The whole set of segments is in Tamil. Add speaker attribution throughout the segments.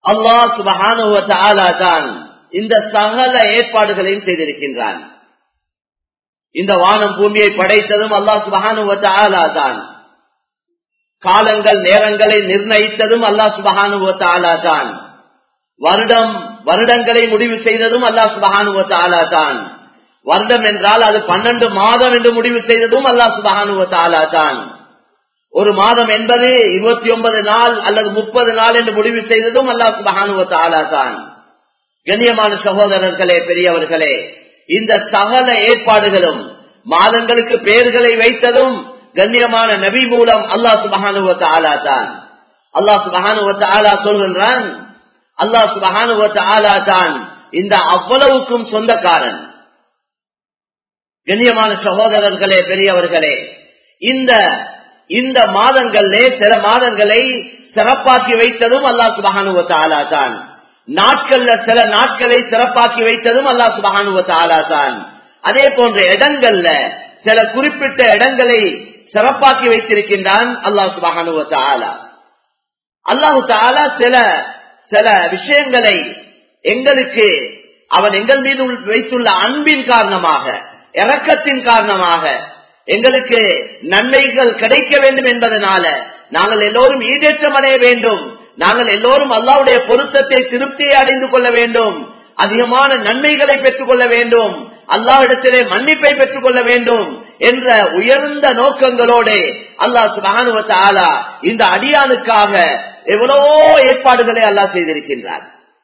Speaker 1: அல்லாஹ் சுபஹானுவ தஆலா தான் இந்த சகல ஏற்பாடுகளையும் செய்திருக்கின்றான் இந்த வானம் பூமியை படைத்ததும் அல்லாஹ் சுபஹானுவ தஆலா தான் காலங்கள் நேரங்களை நிர்ணயித்ததும் அல்லாஹ் சுபஹானுவ தஆலா தான் வருடம் வருடங்களை முடிவு செய்ததும் அல்லாஹ் சுபஹானுவ தஆலா தான் வருடம் என்றால் அது பன்னெண்டு மாதம் என்று முடிவு செய்ததும் அல்லாஹ் சுபஹானுவ தஆலா தான் ஒரு மாதம் என்பது இருபத்தி ஒன்பது நாள் அல்லது முப்பது நாள் என்று முடிவு செய்ததும் அல்லாஹ் சுபஹானுவ தஆலா தான் கண்ணியமான சகோதரர்களே பெரியவர்களே இந்த சகல ஏற்பாடுகளும் மாதங்களுக்கு பெயர்களை வைத்ததும் கண்ணியமான நபி மூலம் அல்லாஹ் சுபஹானுவ தஆலா தான் அல்லாஹ் சுபஹானுவ தஆலா சொல்கின்றான் அல்லாஹ் சுபஹானுவ தஆலா தான் இந்த அவ்வளவுக்கும் சொந்தக்காரன் கண்ணியமான சகோதரர்களே பெரியவர்களே இந்த இந்த மாதங்களிலே சில மாதங்களை சிறப்பாக்கி வைத்ததும் அல்லாஹ் சுபஹானுவ தஆலா தான் நாட்கள்ல சில நாட்களை சிறப்பாக்கி வைத்ததும் அல்லாஹ் சுபஹானுவ தஆலா தான் அதே போன்ற இடங்கள்ல சில குறிப்பிட்ட இடங்களை சிறப்பாக்கி வைத்திருக்கின்றான் அல்லாஹ் சுபஹானுவ தஆலா அல்லாஹு தாலா சில சில விஷயங்களை எங்களுக்கு அவன் எங்கள் மீது வைத்துள்ள அன்பின் காரணமாக இரக்கத்தின் காரணமாக எங்களுக்கு நன்மைகள் கிடைக்க வேண்டும் என்பதனால நாங்கள் எல்லோரும் ஈடேற்றம் அடைய வேண்டும் நாங்கள் எல்லோரும் அல்லாவுடைய பொருத்தத்தை திருப்தியை அடைந்து கொள்ள வேண்டும் அதிகமான நன்மைகளை பெற்றுக் கொள்ள வேண்டும் அல்லாவிடத்திலே மன்னிப்பை பெற்றுக் கொள்ள வேண்டும் என்ற உயர்ந்த நோக்கங்களோடு அல்லாஹ் சுபானுவத்த ஆலா இந்த அடியானுக்காக எவ்வளவோ ஏற்பாடுகளை அல்லாஹ் செய்திருக்கின்றார்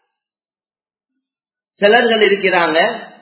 Speaker 1: சிலர்கள் இருக்கிறாங்க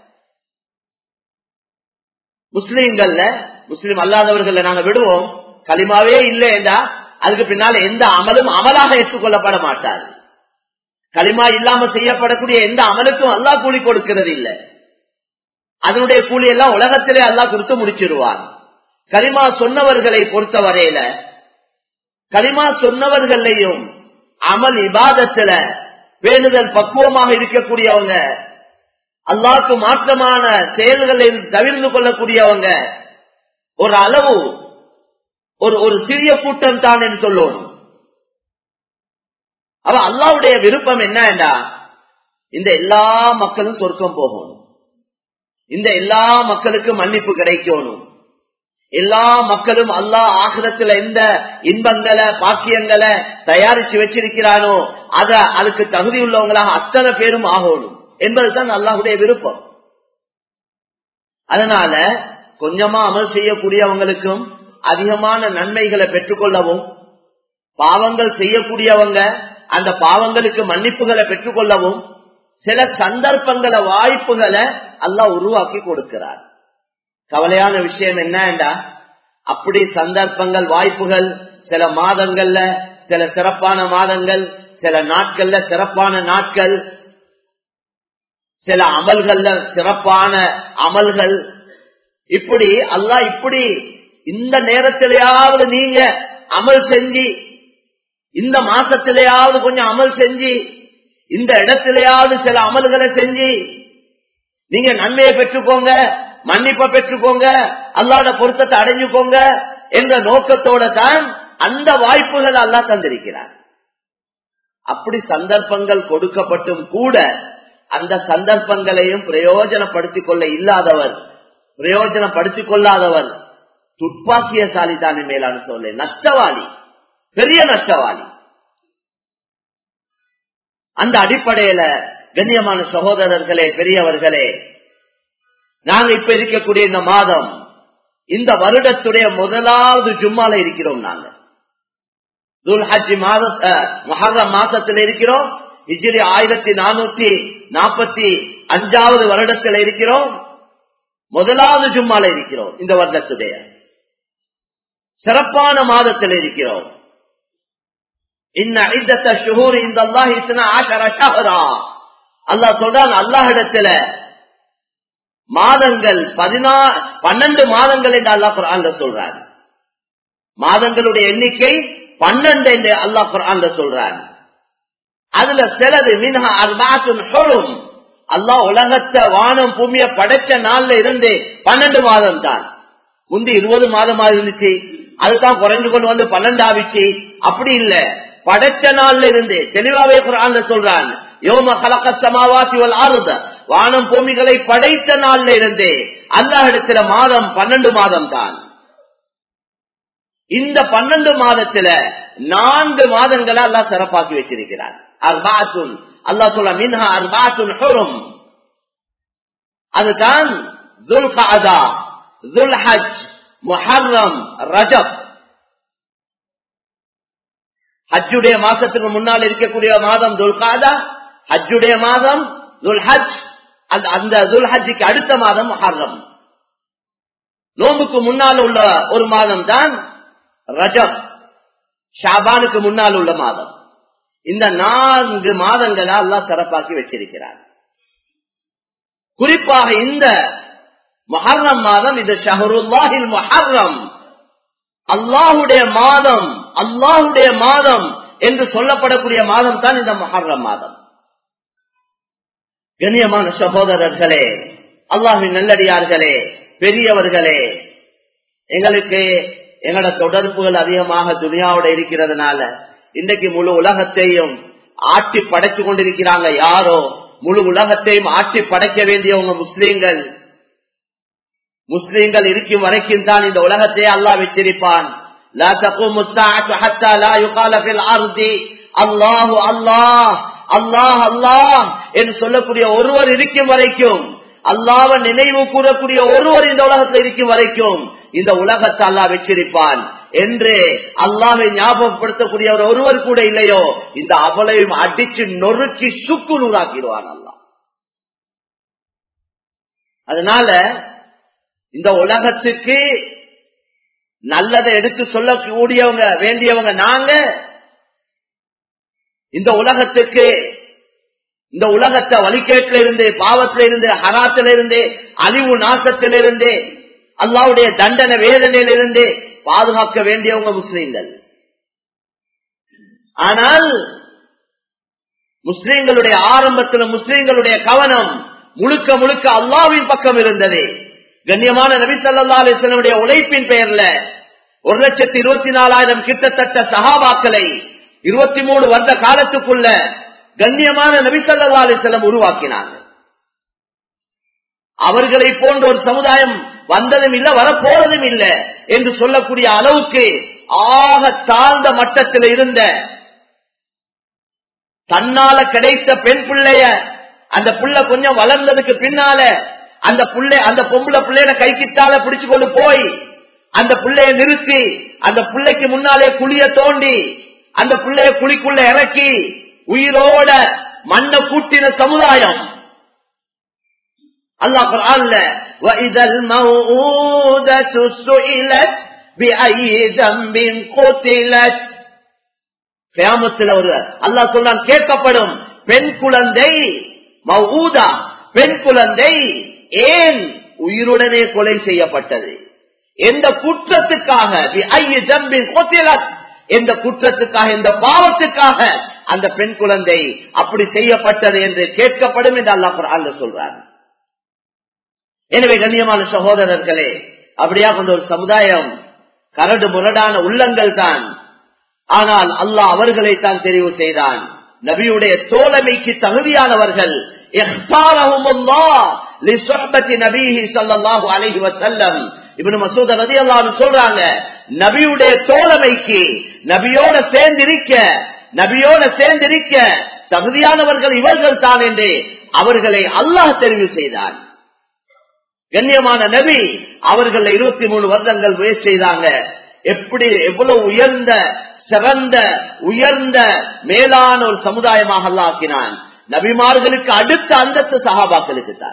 Speaker 1: முஸ்லீம்கள்ல முஸ்லீம் அல்லாதவர்கள் நாங்க விடுவோம் களிமாவே இல்லை என்றா அதுக்கு பின்னால எந்த அமலும் அமலாக ஏற்றுக்கொள்ளப்பட மாட்டாது களிமா இல்லாம செய்யப்படக்கூடிய எந்த அமலுக்கும் அல்லாஹ் கூலி கொடுக்கிறது இல்லை அதனுடைய கூலி எல்லாம் உலகத்திலே அல்லாஹ் கொடுத்து முடிச்சிருவார் களிமா சொன்னவர்களை பொறுத்தவரையில களிமா சொன்னவர்களையும் அமல் இபாதத்துல பேணுதல் பக்குவமாக இருக்கக்கூடியவங்க அல்லாவுக்கு மாற்றமான செயல்களை தவிர்த்து கொள்ளக்கூடியவங்க ஒரு அளவு ஒரு ஒரு சிறிய கூட்டம் தான் என்று சொல்லணும் அவ அல்லாவுடைய விருப்பம் என்னண்டா இந்த எல்லா மக்களும் சொர்க்கம் போகணும் இந்த எல்லா மக்களுக்கும் மன்னிப்பு கிடைக்கணும் எல்லா மக்களும் அல்லா ஆகிரத்துல எந்த இன்பங்களை பாக்கியங்களை தயாரிச்சு வச்சிருக்கிறானோ அத அதுக்கு தகுதி உள்ளவங்களாக அத்தனை பேரும் ஆகணும் என்பதுதான் அல்லாஹுடைய விருப்பம் அதனால கொஞ்சமா அமல் செய்யக்கூடியவங்களுக்கும் அதிகமான நன்மைகளை பெற்றுக்கொள்ளவும் பாவங்கள் செய்யக்கூடியவங்க அந்த பாவங்களுக்கு மன்னிப்புகளை பெற்றுக்கொள்ளவும் சில சந்தர்ப்பங்களை வாய்ப்புகளை அல்லாஹ் உருவாக்கி கொடுக்கிறார் கவலையான விஷயம் என்னண்டா அப்படி சந்தர்ப்பங்கள் வாய்ப்புகள் சில மாதங்கள்ல சில சிறப்பான மாதங்கள் சில நாட்கள்ல சிறப்பான நாட்கள் சில அமல்கள்ல சிறப்பான அமல்கள் இப்படி அல்லாஹ் இப்படி இந்த நேரத்திலேயாவது நீங்க அமல் செஞ்சு இந்த மாசத்திலேயாவது கொஞ்சம் அமல் செஞ்சு இந்த இடத்திலேயாவது சில அமல்களை செஞ்சு நீங்க நன்மையை பெற்றுக்கோங்க மன்னிப்பை பெற்றுக்கோங்க அல்லாட பொருத்தத்தை அடைஞ்சுக்கோங்க என்ற நோக்கத்தோட தான் அந்த வாய்ப்புகள் அல்லா தந்திருக்கிறார் அப்படி சந்தர்ப்பங்கள் கொடுக்கப்பட்டும் கூட அந்த சந்தர்ப்பங்களையும் பிரயோஜனப்படுத்திக் கொள்ள இல்லாதவர் பிரயோஜனப்படுத்திக் கொள்ளாதவர் துப்பாக்கியசாலி தானே மேலான சொல்ல நஷ்டவாளி பெரிய நஷ்டவாளி அந்த அடிப்படையில கண்ணியமான சகோதரர்களே பெரியவர்களே நாங்க இப்ப இருக்கக்கூடிய இந்த மாதம் இந்த வருடத்துடைய முதலாவது ஜும்மால இருக்கிறோம் நாங்க துல்ஹஜி மாத மொஹரம் மாசத்தில் இருக்கிறோம் இஜிரி ஆயிரத்தி நானூத்தி நாற்பத்தி அஞ்சாவது வருடத்தில் இருக்கிறோம் முதலாவது ஜும்மால இருக்கிறோம் இந்த வருடத்துடைய சிறப்பான மாதத்தில் இருக்கிறோம் அல்லாஹ் சொல்றான் அல்லாஹிடத்துல மாதங்கள் பதினா பன்னெண்டு மாதங்கள் என்று அல்லாஹ் குரான் சொல்றார் மாதங்களுடைய எண்ணிக்கை பன்னெண்டு என்று அல்லாஹ் குரான் சொல்றார் அதுல சிலது மின்ஹா அர்பாத்துன் ஹொரும் அல்லாஹ் உலகத்தை வானம் பூமிய படைச்ச நாள்ல இருந்து பன்னெண்டு மாதம் தான் முந்தி இருபது மாதமா இருந்துச்சு அதுதான் குறைஞ்சு கொண்டு வந்து பன்னெண்டு ஆவிச்சு அப்படி இல்ல படைச்ச நாள்ல இருந்து தெளிவாவே குரான்ல சொல்றான் யோம கலக்க சமாவாசி வல் ஆறுத வானம் பூமிகளை படைத்த நாள்ல இருந்து அல்லாஹ் இடத்துல மாதம் பன்னெண்டு மாதம் தான் இந்த பன்னெண்டு மாதத்துல நான்கு மாதங்களை அல்லாஹ் சிறப்பாக்கி வச்சிருக்கிறார் அர்பாத்துன் அல்லாஹ் சொல்ல மின்ஹா அர்பாத்துன் ஹுரும் அதுதான் துல் காதா துல் ஹஜ் முஹர்ரம் ரஜப் ஹஜ்ஜுடைய மாசத்துக்கு முன்னால் இருக்கக்கூடிய மாதம் துல்காதா ஹஜ்ஜுடைய மாதம் துல் ஹஜ் அந்த துல் ஹஜ்ஜுக்கு அடுத்த மாதம் முஹர்ரம் நோம்புக்கு முன்னால் உள்ள ஒரு மாதம் தான் ரஜப் ஷாபானுக்கு முன்னால் உள்ள மாதம் இந்த நான்கு மாதங்களா எல்லாம் சிறப்பாக்கி வச்சிருக்கிறார் குறிப்பாக இந்த மொஹர்ரம் மாதம் இது ஷஹருல்லாஹில் மொஹர்ரம் அல்லாஹுடைய மாதம் அல்லாஹுடைய மாதம் என்று சொல்லப்படக்கூடிய மாதம் தான் இந்த மொஹர்ரம் மாதம் கண்ணியமான சகோதரர்களே அல்லாஹின் நல்லடியார்களே பெரியவர்களே எங்களுக்கு எங்களோட தொடர்புகள் அதிகமாக துனியாவோட இருக்கிறதுனால இன்றைக்கு முழு உலகத்தையும் ஆட்டி படைச்சு கொண்டிருக்கிறாங்க யாரோ முழு உலகத்தையும் ஆட்டி படைக்க வேண்டியவங்க முஸ்லீம்கள் முஸ்லீம்கள் இருக்கும் வரைக்கும் தான் இந்த உலகத்தை அல்லா வச்சிருப்பான் அல்லாஹு அல்லாஹ் அல்லாஹ் அல்லாஹ் என்று சொல்லக்கூடிய ஒருவர் இருக்கும் வரைக்கும் அல்லாவ நினைவு கூறக்கூடிய ஒருவர் இந்த உலகத்தில் இருக்கும் வரைக்கும் இந்த உலகத்தை அல்லா வச்சிருப்பான் என்று அல்லாவை ஞாபகப்படுத்தக்கூடிய ஒருவர் கூட இல்லையோ இந்த அவளையும் அடிச்சு நொறுக்கி சுக்கு நூறாக்கிடுவான் அல்லா அதனால இந்த உலகத்துக்கு நல்லதை எடுத்து சொல்லக்கூடியவங்க வேண்டியவங்க நாங்க இந்த உலகத்துக்கு இந்த உலகத்தை வழிகேட்டில இருந்து பாவத்தில இருந்து ஹராத்தில இருந்து அழிவு நாசத்திலிருந்து அல்லாவுடைய தண்டனை வேதனையிலிருந்து பாதுகாக்க வேண்டியவங்க முஸ்லீம்கள் ஆனால் முஸ்லீம்களுடைய ஆரம்பத்தில் முஸ்லீம்களுடைய கவனம் முழுக்க முழுக்க அல்லாவின் பக்கம் இருந்தது கண்ணியமான நபி சல்லா அலிஸ்லனுடைய உழைப்பின் பெயர்ல ஒரு லட்சத்தி இருபத்தி நாலாயிரம் கிட்டத்தட்ட சகாபாக்களை இருபத்தி மூணு வருட காலத்துக்குள்ள கண்ணியமான நபி சல்லா அலிஸ்லம் உருவாக்கினாங்க அவர்களை போன்ற ஒரு சமுதாயம் வந்ததும் இல்ல வரப்போறதும் இல்ல என்று சொல்லக்கூடிய அளவுக்கு ஆக தாழ்ந்த மட்டத்தில் இருந்த தன்னால கிடைத்த பெண் பிள்ளைய அந்த புள்ள கொஞ்சம் வளர்ந்ததுக்கு பின்னால அந்த புள்ளை அந்த பொம்பளை பிள்ளைய கைக்கிட்டால பிடிச்சு கொண்டு போய் அந்த பிள்ளைய நிறுத்தி அந்த பிள்ளைக்கு முன்னாலே குழிய தோண்டி அந்த பிள்ளைய குழிக்குள்ள இறக்கி உயிரோட மண்ணை கூட்டின சமுதாயம் அல்லாஹ் குர்ஆன்ல وَإِذَا الْمَوْءُودَةُ سُئِلَتْ بِأَيِّ ذَنبٍ قُتِلَتْ கியாமத்தில் ஒரு அல்லாஹ் சொல்றான் கேட்கப்படும் பெண் குழந்தை மௌஊதா பெண் குழந்தை ஏன் உயிருடனே கொலை செய்யப்பட்டது எந்த குற்றத்துக்காக بِأَيِّ ذَنبٍ قُتِلَتْ எந்த குற்றத்துக்காக எந்த பாவத்துக்காக அந்த பெண் குழந்தை அப்படி செய்யப்பட்டது என்று கேட்கப்படும் என்று அல்லாஹ் குர்ஆன்ல சொல்றான் எனவே கண்ணியமான சகோதரர்களே அப்படியா கொண்ட ஒரு சமுதாயம் கரடு முரடான உள்ளங்கள் தான் ஆனால் அல்லாஹ் அவர்களை தான் தெரிவு செய்தான் நபியுடைய தோழமைக்கு தகுதியானவர்கள் சொல்றாங்க நபியுடைய தோழமைக்கு நபியோட சேர்ந்திருக்க நபியோட சேர்ந்திருக்க தகுதியானவர்கள் இவர்கள் தான் என்று அவர்களை அல்லாஹ் தெரிவு செய்தான் கண்ணியமான நபி அவர்கள் இருபத்தி மூணு வருடங்கள் முயற்சி செய்தாங்க எப்படி எவ்வளவு உயர்ந்த சிறந்த உயர்ந்த மேலான ஒரு சமுதாயமாக அல்ல ஆக்கினான் நபிமார்களுக்கு அடுத்த அந்தத்து சகாபாக்களுக்கு தான்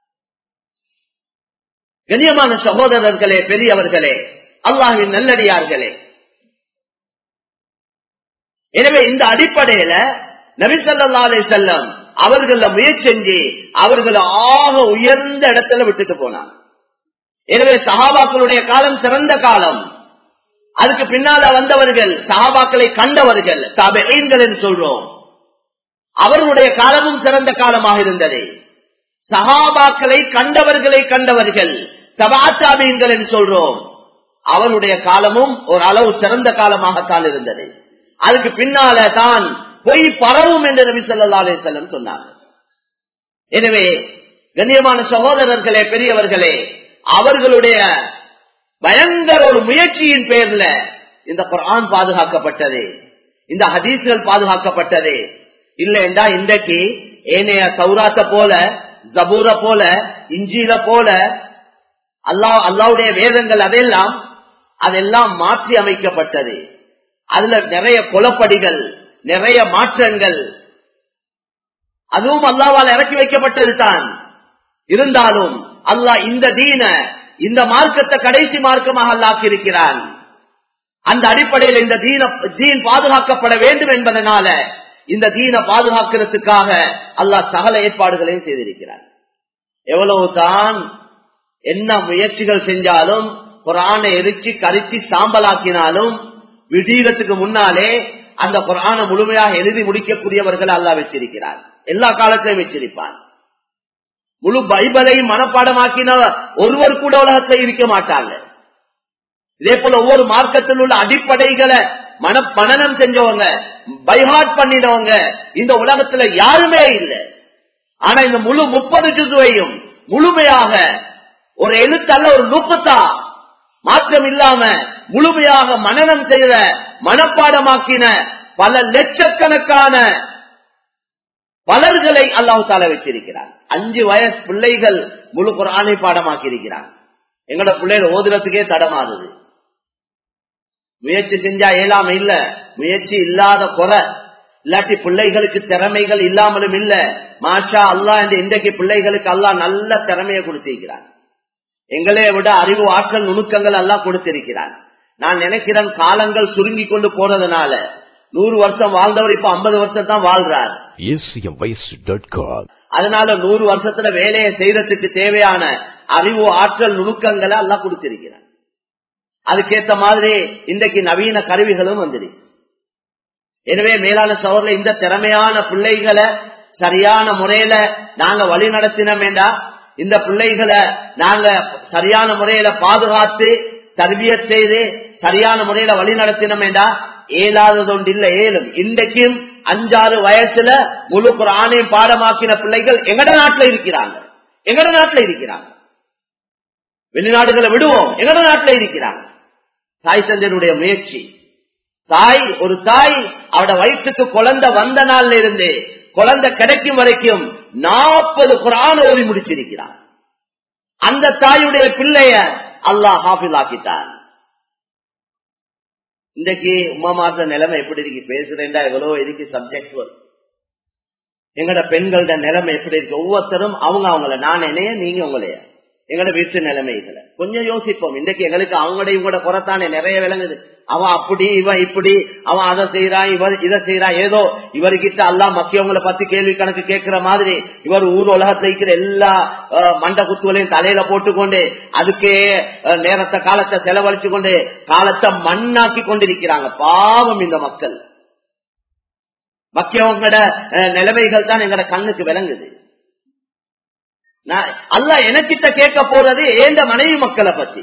Speaker 1: கண்ணியமான சகோதரர்களே பெரியவர்களே அல்லாஹின் நல்லடியார்களே எனவே இந்த அடிப்படையில நபிசல்லா அலே செல்லம் அவர்கள முயற்சி செஞ்சு அவர்களை ஆக உயர்ந்த இடத்துல விட்டுட்டு போனாங்க எனவே சஹாபாக்களுடைய காலம் சிறந்த காலம் அதுக்கு பின்னால வந்தவர்கள் சஹாபாக்களை கண்டவர்கள் தபைன்கள் என்று சொல்றோம் அவர்களுடைய காலமும் சிறந்த காலமாக இருந்தது சஹாபாக்களை கண்டவர்களை கண்டவர்கள் தபாத்தாபீன்கள் என்று சொல்றோம் அவருடைய காலமும் ஒரு அளவு சிறந்த காலமாகத்தான் இருந்தது அதுக்கு பின்னால தான் பொய் பரவும் என்று நபி ஸல்லல்லாஹு அலைஹி வஸல்லம் சொன்னாங்க எனவே கண்ணியமான சகோதரர்களே பெரியவர்களே அவர்களுடைய பயங்கர ஒரு முயற்சியின் பேர்ல இந்த குர்ஆன் பாதுகாக்கப்பட்டது இந்த ஹதீஸ்கள் பாதுகாக்கப்பட்டது இல்லைண்டா இன்றைக்கு ஏனைய சௌராத்த போல ஜபூர போல இஞ்சில போல அல்லாஹ் அல்லாவுடைய வேதங்கள் அதெல்லாம் அதெல்லாம் மாற்றி அமைக்கப்பட்டது அதுல நிறைய குலப்படிகள் நிறைய மாற்றங்கள் அதுவும் அல்லாவால் இறக்கி வைக்கப்பட்டது தான் இருந்தாலும் அல்லாஹ் இந்த தீன இந்த மார்க்கத்தை கடைசி மார்க்கமாக அல்லாக்கி இருக்கிறான் அந்த அடிப்படையில் இந்த தீன தீன் பாதுகாக்கப்பட வேண்டும் என்பதனால இந்த தீன பாதுகாக்கிறதுக்காக அல்லாஹ் சகல ஏற்பாடுகளையும் செய்திருக்கிறார் எவ்வளவு தான் என்ன முயற்சிகள் செஞ்சாலும் குரானை எரிச்சு கரிச்சு சாம்பலாக்கினாலும் விடீரத்துக்கு முன்னாலே அந்த குரானை முழுமையாக எழுதி முடிக்கக்கூடியவர்கள் அல்லா வச்சிருக்கிறார் எல்லா காலத்திலையும் வச்சிருப்பான் முழு பைபிளையும் மனப்பாடமாக்கின ஒருவர் கூட உலகத்தில் இருக்க மாட்டாங்க இதே போல ஒவ்வொரு மார்க்கத்தில் உள்ள அடிப்படைகளை மன மனநம் செஞ்சவங்க பைஹாட் பண்ணினவங்க இந்த உலகத்துல யாருமே இல்லை ஆனா இந்த முழு முப்பது ஜுசுவையும் முழுமையாக ஒரு எழுத்தல்ல ஒரு நுப்பத்தா மாற்றம் இல்லாம முழுமையாக மனநம் செய்த மனப்பாடமாக்கின பல லட்சக்கணக்கான பலர்களை அல்லாஹு தால வச்சிருக்கிறார் அஞ்சு வயசு பிள்ளைகள் முழு குரானை பாடமாக்கி இருக்கிறார் எங்கட பிள்ளைகள் ஓதுறதுக்கே தடமாறுது முயற்சி செஞ்சா இயலாம இல்ல முயற்சி இல்லாத குறை இல்லாட்டி பிள்ளைகளுக்கு திறமைகள் இல்லாமலும் இல்ல மாஷா அல்லா என்று இன்றைக்கு பிள்ளைகளுக்கு அல்லா நல்ல திறமையை கொடுத்திருக்கிறான் எங்களைய விட அறிவு ஆற்றல் நுணுக்கங்கள் எல்லாம் கொடுத்திருக்கிறான் நான் நினைக்கிறேன் காலங்கள் சுருங்கி கொண்டு போறதுனால நூறு வருஷம் வாழ்ந்தவர் இப்ப ஐம்பது வருஷம் தான் வாழ்றார்
Speaker 2: acmvoice.com.
Speaker 1: அதனால நூறு வருஷத்துல வேலையை செய்யறதுக்கு தேவையான அறிவு ஆற்றல் நுணுக்கங்களை எல்லாம் கொடுத்திருக்கிறான் அதுக்கேத்த மாதிரி இன்றைக்கு நவீன கருவிகளும் வந்துருக்கு எனவே மேலான சோழர்ல இந்த திறமையான பிள்ளைகளை சரியான முறையில நாங்க வழி நடத்தினோம் வேண்டா இந்த பிள்ளைகளை நாங்க சரியான முறையில பாதுகாத்து தர்பிய செய்து சரியான முறையில வழி நடத்தினோம் வேண்டா ஏலாதது ஒன்று இல்ல ஏலும் இன்றைக்கும் அஞ்சாறு வயசுல முழு குரானையும் பாடமாக்கின பிள்ளைகள் எங்கட நாட்டுல இருக்கிறாங்க எங்கட நாட்டுல இருக்கிறாங்க வெளிநாடுகளை விடுவோம் எங்கட நாட்டுல இருக்கிறாங்க தாய் தந்தையனுடைய முயற்சி தாய் ஒரு தாய் அவட வயிற்றுக்கு குழந்தை வந்த நாள்ல இருந்து குழந்தை கிடைக்கும் வரைக்கும் நாற்பது குரான் ஓதி முடிச்சிருக்கிறான் அந்த தாயுடைய பிள்ளைய அல்லாஹ் ஹாஃபில் ஆக்கிட்டான் இன்றைக்கு உமா மாற்ற நிலைமை எப்படி இருக்கு பேசுறேன்டா எவ்வளவு இதுக்கு சப்ஜெக்ட் வரும் எங்கட பெண்களோட நிலைமை எப்படி இருக்கு ஒவ்வொருத்தரும் அவங்க அவங்கள நான் என்னைய நீங்க உங்களைய எங்கட வீட்டு நிலைமைகளை கொஞ்சம் யோசிப்போம் இன்றைக்கு எங்களுக்கு அவங்களோட இவங்களோட குறைத்தானே நிறைய விளங்குது அவன் அப்படி இவன் இப்படி அவன் அதை செய்யறான் இவர் இதை செய்யறான் ஏதோ இவர்கிட்ட எல்லாம் மக்கியவங்களை பத்தி கேள்வி கணக்கு கேட்கிற மாதிரி இவர் ஊர் உலகத்துல இருக்கிற எல்லா அஹ், மண்ட குத்துவலையும் தலையில போட்டுக்கொண்டு அதுக்கே அஹ், நேரத்தை காலத்தை செலவழிச்சு கொண்டு காலத்தை மண்ணாக்கி கொண்டிருக்கிறாங்க பாவம் இந்த மக்கள் மக்கியவங்களோட அஹ், நிலைமைகள் தான் எங்கட கண்ணுக்கு விளங்குது நான் அல்ல எனக்கிட்ட கேட்க போறது ஏந்த மனைவி மக்களை பத்தி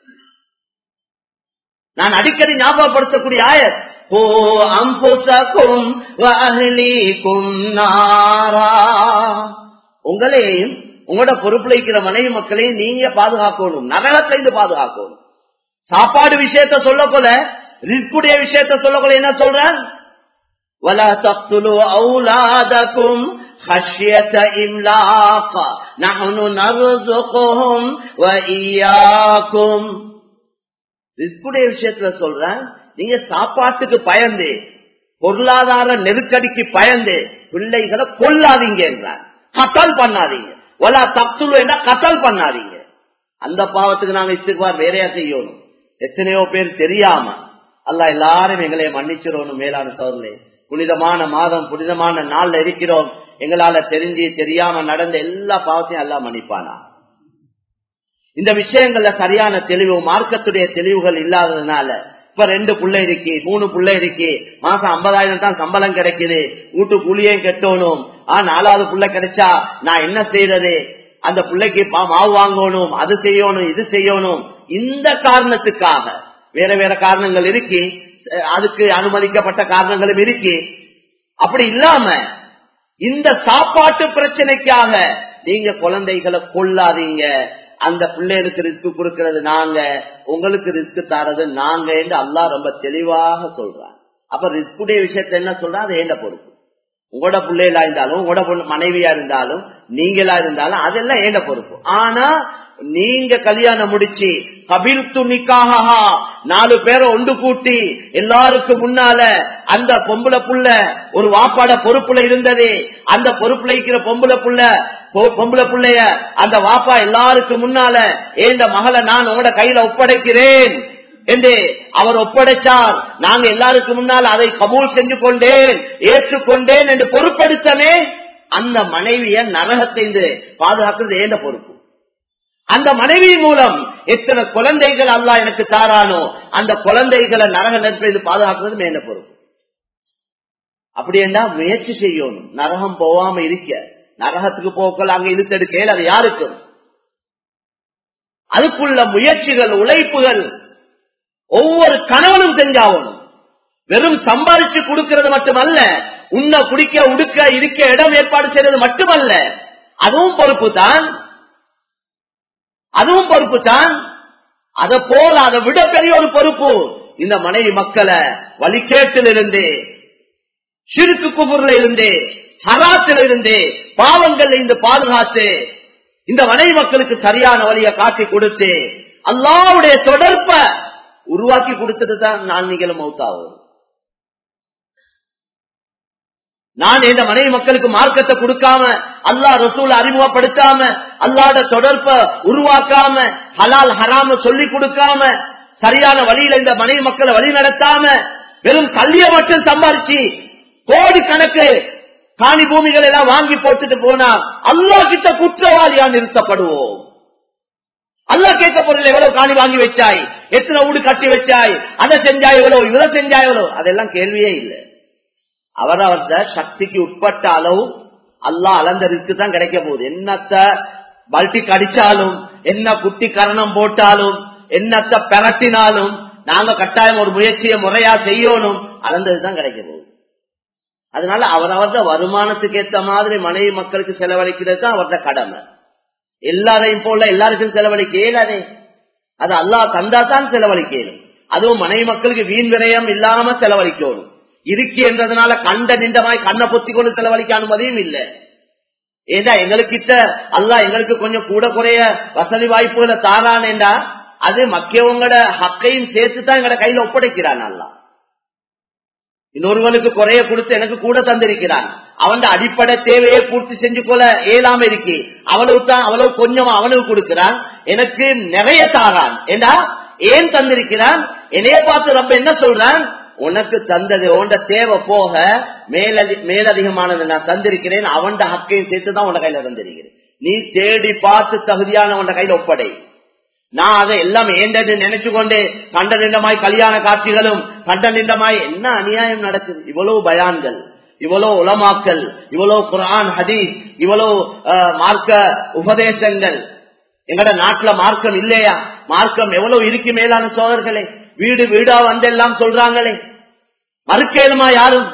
Speaker 1: நான் அடிக்கடி ஞாபகப்படுத்தக்கூடிய ஆயர் ஓ அம்புசக்கும் வஅஹ்லீக்கும் நாரா உங்களையும் உங்களோட பொறுப்புல இருக்கிற மனைவி மக்களையும் நீங்க பாதுகாக்கணும் நரகத்துல இருந்து பாதுகாக்கணும் சாப்பாடு விஷயத்த சொல்ல போல ரிஸ்குடைய விஷயத்த சொல்ல போல என்ன சொல்றேன் ولا تقتلوا أولادكم خشية إملاق نحن نرزقهم وإياكم ரிஸ்குடைய விஷயத்துல சொல்றேன் நீங்க சாப்பாட்டுக்கு பயந்து பொருளாதார நெருக்கடிக்கு பயந்து பிள்ளைகளை கொல்லாதீங்க என்றார் கத்தல் பண்ணாதீங்க ஒலா தப்துலு என்றா கத்தல் பண்ணாதீங்க அந்த பாவத்துக்கு நாங்க இஸ்திக்பார் வேறையா செய்யணும் எத்தனையோ பேர் தெரியாம அல்லாஹ் எல்லாரும் எங்களை மன்னிச்சிடணும் மேலான சோதனை புனிதமான மாதம் புனிதமான நாள்ல இருக்கிறோம் எங்களால தெரிஞ்சு தெரியாம நடந்த எல்லா பாவத்தையும் எல்லாம் மன்னிப்பானா இந்த விஷயங்கள்ல சரியான தெளிவு மார்க்கத்துடைய தெளிவுகள் இல்லாததுனால இப்ப ரெண்டு புள்ள இருக்கு மூணு புள்ள இருக்கு மாசம் ஐம்பதாயிரம் தான் சம்பளம் கிடைக்குது வீட்டு கூலியும் கெட்டணும் ஆ நாலாவது புள்ள கிடைச்சா நான் என்ன செய்யறது அந்த பிள்ளைக்கு பா- மாவு வாங்கணும் அது செய்யணும் இது செய்யணும் இந்த காரணத்துக்காக வேற வேற காரணங்கள் இருக்கு அஹ், அதுக்கு அனுமதிக்கப்பட்ட காரணங்களும் இருக்கு அப்படி இல்லாம இந்த சாப்பாட்டு பிரச்சனைக்காக நீங்க குழந்தைகளை கொள்ளாதீங்க அந்த பிள்ளைகளுக்கு ரிஸ்க் கொடுக்கறது நாங்க உங்களுக்கு ரிஸ்க் தரது நாங்க என்று அல்லாஹ் ரொம்ப தெளிவாக சொல்றான் அப்ப ரிஸ்குடைய விஷயத்த என்ன சொல்றா அது ஏண்ட பொறுப்பு உங்களோட பிள்ளைகளா இருந்தாலும் உங்களோட பொண்ணு- மனைவியா இருந்தாலும் நீங்களா இருந்தாலும் அதெல்லாம் ஏண்ட பொறுப்பு ஆனா நீங்க கல்யாணம் முடிச்சு கபில் துணிக்காக நாலு பேரை ஒன்று கூட்டி எல்லாருக்கும் முன்னால அந்த பொம்பளை புள்ள ஒரு வாப்பாட பொறுப்புல இருந்தது அந்த பொறுப்புல இருக்கிற பொம்பளை புள்ள பொ- பொம்பளை புள்ளைய அந்த வாப்பா எல்லாருக்கும் முன்னால ஏந்த மகளை நான் உங்களோட கையில ஒப்படைக்கிறேன் என்று அவர் ஒப்படைச்சார் நாங்க எல்லாருக்கும் முன்னால் அதை கபூல் செஞ்சு கொண்டேன் ஏற்றுக்கொண்டேன் என்று பொறுப்படுத்தமே அந்த மனைவிய நரகத்தை பாதுகாக்கிறது ஏண்ட பொறுப்பு அந்த மனைவி மூலம் எத்தனை குழந்தைகள் அல்லாஹ் எனக்கு தாரானோ அந்த குழந்தைகளை நரக நெருப்பிலிருந்து பாதுகாக்கிறது மேல பொறுப்பு அப்படி என்ன முயற்சி செய்யணும் நரகம் போகாம இருக்க நரகத்துக்கு போக்கள் அங்க இழுத்தெடுக்கையில் அது யாருக்கும் அதுக்குள்ள முயற்சிகள் உழைப்புகள் ஒவ்வொரு கணவனும் செஞ்சாகணும் வெறும் சம்பாதிச்சு கொடுக்கிறது மட்டுமல்ல உண்ண குடிக்க உடுக்க இருக்க இடம் ஏற்பாடு செய்யறது மட்டுமல்ல அதுவும் பொறுப்பு தான் அதுவும் பொறுப்பு தான் அதை போல அதை விட பெரிய ஒரு பொறுப்பு இந்த மனைவி மக்களை வழிகேட்டில் இருந்து சிறுக்கு குபுர்ல இருந்து ஹராத்தில் இருந்து பாவங்கள் இருந்து பாதுகாத்து இந்த மனைவி மக்களுக்கு சரியான வழியை காட்டி கொடுத்து அல்லாவுடைய தொடர்ப உருவாக்கி கொடுத்துட்டு தான் நான் நீங்களும் மௌத்தாகும் நான் இந்த மனைவி மக்களுக்கு மார்க்கத்தை கொடுக்காம அல்லாஹ் ரசூல அறிமுகப்படுத்தாம அல்லாட தொடர்ப உருவாக்காம ஹலால் ஹராம சொல்லி கொடுக்காம சரியான வழியில இந்த மனைவி மக்களை வழி நடத்தாம வெறும் கல்விய மட்டும் சம்பாரிச்சு கோடி கணக்கு காணி பூமிகள் எல்லாம் வாங்கி போட்டுட்டு போனா அல்லா கிட்ட குற்றவாளியா நிறுத்தப்படுவோம் அல்லா கேட்க பொருள் எவ்வளவு காணி வாங்கி வச்சாய் எத்தனை வீடு கட்டி வச்சாய் அதை செஞ்சாய் எவ்வளவு இதை செஞ்சாய் எவ்வளவு அதெல்லாம் கேள்வியே இல்லை அவரவர்த சக்திக்கு உட்பட்ட அளவு அல்லா அளந்ததுக்கு தான் கிடைக்க போகுது என்னத்த பல்டி கடிச்சாலும் என்ன குட்டி கரணம் போட்டாலும் என்னத்த பெரட்டினாலும் நாங்க கட்டாயம் ஒரு முயற்சியை முறையா செய்யணும் அளந்ததுதான் கிடைக்க போகுது அதனால அவரவர்த வருமானத்துக்கு ஏத்த மாதிரி மனைவி மக்களுக்கு செலவழிக்கிறது தான் அவரது கடமை எல்லாரையும் போல எல்லாருக்கும் செலவழிக்க இயலாதே அது அல்லாஹ் தந்தா தான் செலவழிக்கணும் அதுவும் மனைவி மக்களுக்கு வீண் விரயம் இல்லாம செலவழிக்கணும் இருக்கு என்றதுனால கண்ட நின்றமாய் கண்ணை பொத்தி கொண்டு செலவழிக்க அனுமதியும் இல்லை ஏண்டா எங்களுக்கிட்ட அல்லா எங்களுக்கு கொஞ்சம் கூட குறைய வசதி வாய்ப்புகளை தாரானேண்டா அது மக்கியவங்களோட ஹக்கையும் சேர்த்து தான் எங்களோட கையில ஒப்படைக்கிறான் அல்லா இன்னொருவனுக்கு குறைய கொடுத்து எனக்கு கூட தந்திருக்கிறான் அவன் அடிப்படை தேவையை பூர்த்தி செஞ்சு கொள்ள இயலாம இருக்கு அவ்வளவு தான் அவ்வளவு கொஞ்சம் அவனுக்கு கொடுக்கிறான் எனக்கு நிறைய தாரான் ஏண்டா ஏன் தந்திருக்கிறான் என்னைய பார்த்து ரொம்ப என்ன சொல்றான் உனக்கு தந்தது உண்ட தேவை போக மேலதி மேலதிகமானது நான் தந்திருக்கிறேன் அவன் ஹக்கையும் சேர்த்து தான் உன் கையில தந்திருக்கிறேன் நீ தேடி பார்த்து தகுதியான உன் கையில ஒப்படை நான் அதை எல்லாம் ஏண்டது நினைச்சு கொண்டு கண்ட நின்றமாய் கல்யாண காட்சிகளும் கண்ட நின்றமாய் என்ன அநியாயம் நடக்குது இவ்வளவு பயான்கள் இவ்வளவு உலமாக்கல் இவ்வளவு குரான் ஹதீஸ் இவ்வளவு மார்க்க உபதேசங்கள் எங்கட நாட்டுல மார்க்கம் இல்லையா மார்க்கம் எவ்வளவு இருக்கு மேலான சோதர்களே வீடு வீடா வந்தெல்லாம் சொல்றாங்களே மறுக்கேலுமா யாரும்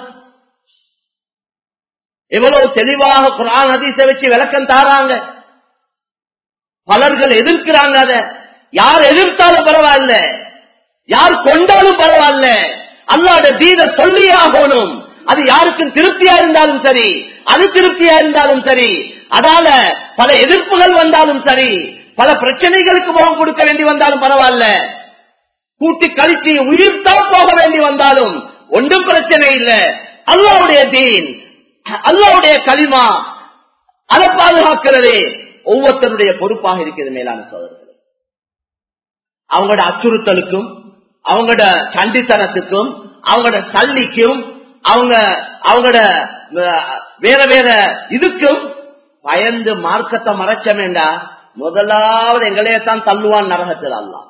Speaker 1: எவ்வளவு தெளிவாக குரான் ஹதீஸ வச்சு விளக்கம் தாராங்க பலர்கள் எதிர்க்கிறாங்க அத யார் எதிர்த்தாலும் பரவாயில்ல யார் கொண்டாலும் பரவாயில்ல அல்லாட தீன சொல்லியே ஆகணும் அது யாருக்கும் திருப்தியா இருந்தாலும் சரி அது திருப்தியா இருந்தாலும் சரி அதால பல எதிர்ப்புகள் வந்தாலும் சரி பல பிரச்சனைகளுக்கு முகம் கொடுக்க வேண்டி வந்தாலும் பரவாயில்ல கூட்டி கழிச்சு உயிர் தான் போக வேண்டி வந்தாலும் ஒன்றும் பிரச்சனை இல்லை அல்லாவுடைய தீன் அல்லாவுடைய களிமா அதை பாதுகாக்கிறது ஒவ்வொருத்தருடைய பொறுப்பாக இருக்கிறது மேலான சோதரர்கள் அவங்களோட அச்சுறுத்தலுக்கும் அவங்களோட சண்டித்தனத்துக்கும் அவங்களோட சல்லிக்கும் அவங்க அவங்களோட வேற வேற இதுக்கும் பயந்து மார்க்கத்தை மறைச்ச வேண்டா முதலாவது எங்களையே தான் தள்ளுவான் நரகத்தில் அல்லா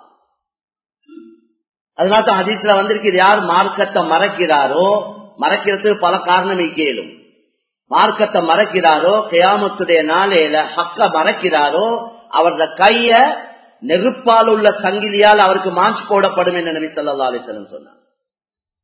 Speaker 1: அதனால தான் அதிசல வந்திருக்கு யார் மார்க்கத்தை மறைக்கிறாரோ மறைக்கிறதுக்கு பல காரணம் கேளும் மார்க்கத்தை மறைக்கிறாரோ கியாமத்துடைய நாளையில ஹக்க மறைக்கிறாரோ அவரது கைய நெருப்பால் உள்ள சங்கிலியால் அவருக்கு மாஞ்ச் போடப்படும் என்று நபி சொல்லா அலிசலம் சொன்னார்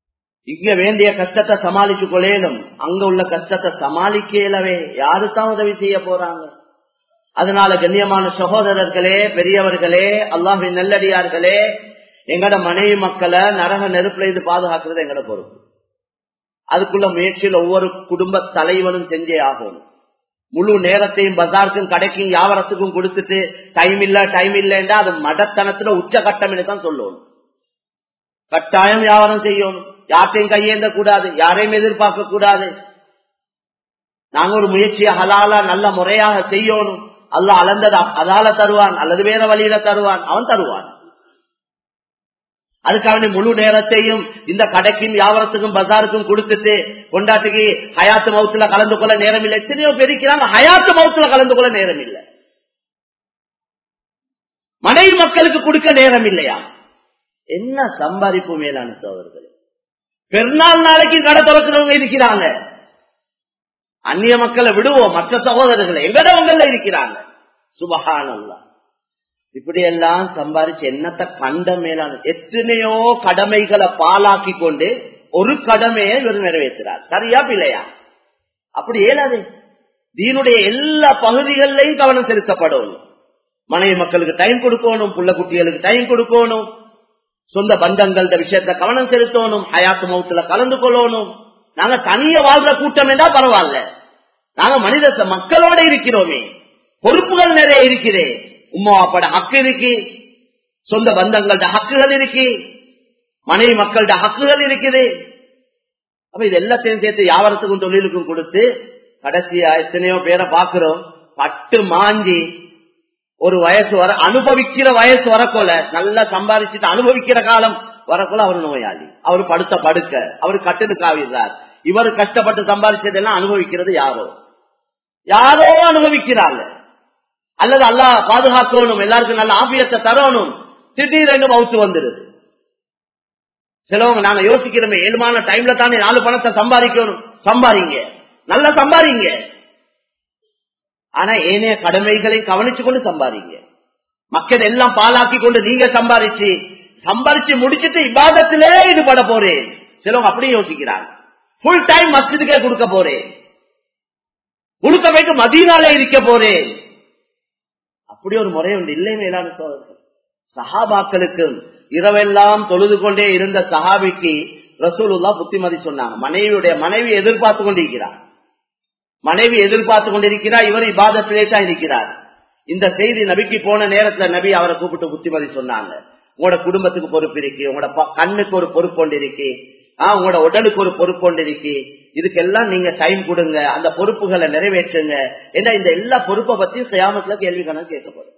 Speaker 1: இங்க வேண்டிய கஷ்டத்தை சமாளிச்சு கொள்ளேனும் அங்க உள்ள கஷ்டத்தை சமாளிக்கலவே யாருதான் உதவி செய்ய போறாங்க அதனால கண்ணியமான சகோதரர்களே பெரியவர்களே அல்லாஹின் நல்லடியார்களே எங்கட மனைவி மக்களை நரக நெருப்புல இருந்து பாதுகாக்கிறது எங்கட பொறுப்பு அதுக்குள்ள முயற்சியில் ஒவ்வொரு குடும்ப தலைவனும் செஞ்சே ஆகணும் முழு நேரத்தையும் பஜாருக்கும் கடைக்கும் வியாபாரத்துக்கும் கொடுத்துட்டு டைம் இல்ல டைம் இல்லைன்றா அது மடத்தனத்துல உச்ச கட்டம் தான் சொல்லணும் கட்டாயம் வியாபாரம் செய்யணும் யார்ட்டையும் கையேந்த கூடாது யாரையும் எதிர்பார்க்க கூடாது நாங்க ஒரு முயற்சியை ஹலாலா நல்ல முறையாக செய்யணும் அல்ல அளந்ததா அதால தருவான் அல்லது வேற வழியில தருவான் அவன் தருவான் அதுக்காக முழு நேரத்தையும் இந்த கடைக்கும் வியாபாரத்துக்கும் பஜாருக்கும் கொடுத்துட்டு கொண்டாட்டுக்கு ஹயாத்து மவுத்துல கலந்து கொள்ள நேரம் இல்லை எத்தனையோ பெருக்கிறாங்க ஹயாத்து மவுத்துல கலந்து கொள்ள நேரம் இல்லை மனைவி மக்களுக்கு கொடுக்க நேரம் இல்லையா என்ன சம்பாதிப்பு மேலான சோதர்களே பெருநாள் நாளைக்கு கடை திறக்கிறவங்க இருக்கிறாங்க அந்நிய மக்களை விடுவோம் மற்ற சகோதரர்களை எங்கடவங்கள இருக்கிறாங்க சுபகானல்லா இப்படி எல்லாம் சம்பாதிச்சு என்னத்த கண்ட மேலான எத்தனையோ கடமைகளை பாலாக்கி கொண்டு ஒரு கடமையை இவர் நிறைவேற்றுறார் சரியா பிள்ளையா அப்படி ஏலாது தீனுடைய எல்லா பகுதிகளிலையும் கவனம் செலுத்தப்படும் மனைவி மக்களுக்கு டைம் கொடுக்கணும் புள்ள குட்டிகளுக்கு டைம் கொடுக்கணும் சொந்த பந்தங்கள்ட விஷயத்த கவனம் செலுத்தணும் ஹயாத்து மௌத்துல கலந்து கொள்ளணும் நாங்க தனிய வாழ்ற கூட்டம் என்றா பரவாயில்ல நாங்க மனித மக்களோட இருக்கிறோமே பொறுப்புகள் நிறைய இருக்கிறே உமா அப்பாட ஹக்கு இருக்கு சொந்த பந்தங்கள்ட ஹக்குகள் இருக்கு மனைவி மக்கள்ட ஹக்குகள் இருக்குது அப்ப இது எல்லாத்தையும் சேர்த்து வியாபாரத்துக்கும் தொழிலுக்கும் கொடுத்து கடைசியா எத்தனையோ பேரை பாக்குறோம் பட்டு மாஞ்சி ஒரு வயசு வர அனுபவிக்கிற வயசு வரக்கோல நல்லா சம்பாதிச்சுட்டு அனுபவிக்கிற காலம் வரக்குள்ள அவர் நோயாளி அவர் படுத்த படுக்க அவர் கட்டுனுக்காவிடுறார் இவர் கஷ்டப்பட்டு சம்பாதிச்சதெல்லாம் அனுபவிக்கிறது யாரோ யாரோ அனுபவிக்கிறாங்க அல்லது அல்லா பாதுகாக்கணும் எல்லாருக்கும் நல்ல ஆபியத்தை தரணும் திடீரென்று மவுத்து வந்துருது சிலவங்க நாங்க யோசிக்கிறோமே ஏழுமான டைம்ல தானே நாலு பணத்தை சம்பாதிக்கணும் சம்பாதிங்க நல்லா சம்பாதிங்க ஆனா ஏனைய கடமைகளை கவனிச்சு கொண்டு சம்பாதிங்க மக்கள் எல்லாம் பாலாக்கி கொண்டு நீங்க சம்பாதிச்சு சம்பாதிச்சு முடிச்சிட்டு இபாதத்திலே ஈடுபட போறேன் சிலவங்க அப்படியே யோசிக்கிறாங்க ஃபுல் டைம் மஸ்ஜிதுக்கே கொடுக்க போறேன் முழுக்க வைக்க மதீனாலே இருக்க போறேன் அப்படி ஒரு முறை உண்டு இல்லை மேலான சோதர்கள் சஹாபாக்களுக்கு இரவெல்லாம் தொழுது கொண்டே இருந்த சஹாபிக்கு ரசூலுல்லா புத்திமதி சொன்னாங்க மனைவியுடைய மனைவி எதிர்பார்த்து கொண்டிருக்கிறார் மனைவி எதிர்பார்த்து கொண்டிருக்கிறார் இவர் இபாதத்திலே தான் இருக்கிறார் இந்த செய்தி நபிக்கு போன நேரத்துல நபி அவரை கூப்பிட்டு புத்திமதி சொன்னாங்க உங்களோட குடும்பத்துக்கு பொறுப்பு இருக்கு உங்களோட கண்ணுக்கு ஒரு பொறுப்பு ஒன்று இருக்கு ஆஹ் உங்களோட உடலுக்கு ஒரு பொறுப்பு ஒன்று இருக்கு இதுக்கெல்லாம் நீங்க டைம் கொடுங்க அந்த பொறுப்புகளை நிறைவேற்றுங்க ஏன்னா இந்த எல்லா பொறுப்பை பத்தி சியாமத்துல கேள்வி கணக்கு கேட்கப்படும்